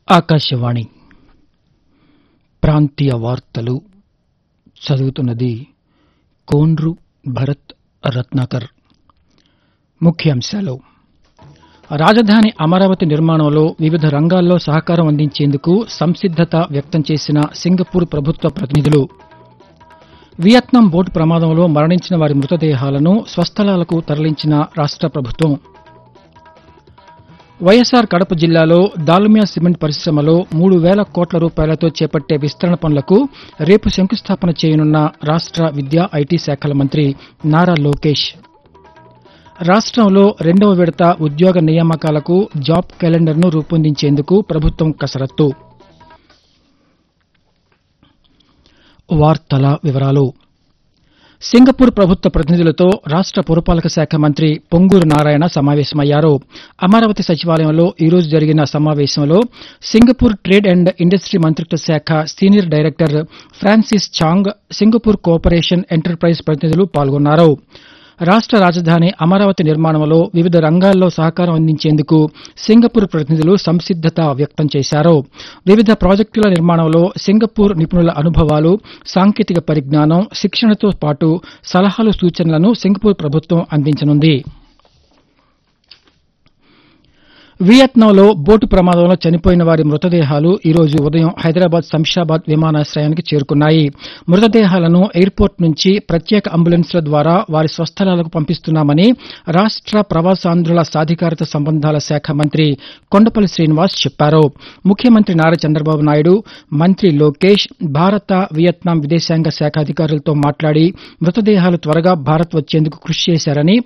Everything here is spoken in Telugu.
ఆకాశవాణి ప్రాంతీయ వార్తలు చదువుతున్నది కోన్రు భరత్ రత్నాకర్ ముఖ్యాంశాలు రాజధాని అమరావతి నిర్మాణంలో వివిధ రంగాల్లో సహకారం అందించేందుకు సంసిద్దత వ్యక్తం చేసిన సింగపూర్ ప్రభుత్వ ప్రతినిధులు వియత్నాం బోటు ప్రమాదంలో మరణించిన వారి మృతదేహాలను స్వస్థలాలకు తరలించిన రాష్ట ప్రభుత్వం వైఎస్సార్ కడప జిల్లాలో దాల్మియా సిమెంట్ పరిశ్రమలో మూడు వేల కోట్ల రూపాయలతో చేపట్టే విస్తరణ పనులకు రేపు శంకుస్థాపన చేయనున్న రాష్ట విద్యా ఐటీ శాఖల మంత్రి నారా లోకేష్ రాష్టంలో రెండవ విడత ఉద్యోగ నియామకాలకు జాబ్ క్యాలెండర్ను రూపొందించేందుకు ప్రభుత్వం కసరత్తు వార్తల వివరాలు సింగపూర్ ప్రభుత్వ ప్రతినిధులతో రాష్ట పురపాలక శాఖ మంత్రి పొంగూరు నారాయణ సమావేశమయ్యారు అమరావతి సచివాలయంలో ఈ రోజు జరిగిన సమావేశంలో సింగపూర్ ట్రేడ్ అండ్ ఇండస్ట్రీ మంత్రిత్వ శాఖ senior director Francis Chang Singapore cooperation enterprise ప్రతినిధులు పాల్గొన్నారు రాష్ట రాజధాని అమరావతి నిర్మాణంలో వివిధ రంగాల్లో సహకారం అందించేందుకు సింగపూర్ ప్రతినిధులు సంసిద్దత వ్యక్తం చేశారు వివిధ ప్రాజెక్టుల నిర్మాణంలో సింగపూర్ నిపుణుల అనుభవాలు సాంకేతిక పరిజ్ఞానం శిక్షణతో పాటు సలహాలు సూచనలను సింగపూర్ ప్రభుత్వం అందించనుంది వియత్నాంలో బోటు ప్రమాదంలో చనిపోయిన వారి మృతదేహాలు ఈ రోజు ఉదయం హైదరాబాద్ శంషాబాద్ విమానాశ్రయానికి చేరుకున్నాయి మృతదేహాలను ఎయిర్పోర్ట్ నుంచి ప్రత్యేక అంబులెన్స్ల ద్వారా వారి స్వస్థలాలకు పంపిస్తున్నామని రాష్ట ప్రవాసాంధ్రుల సాధికారత సంబంధాల శాఖ మంత్రి కొండపల్లి శ్రీనివాస్ చెప్పారు ముఖ్యమంత్రి నారా చంద్రబాబు నాయుడు మంత్రి లోకేష్ భారత వియత్నాం విదేశాంగ శాఖ అధికారులతో మాట్లాడి మృతదేహాలు త్వరగా భారత్ వచ్చేందుకు కృషి చేశారని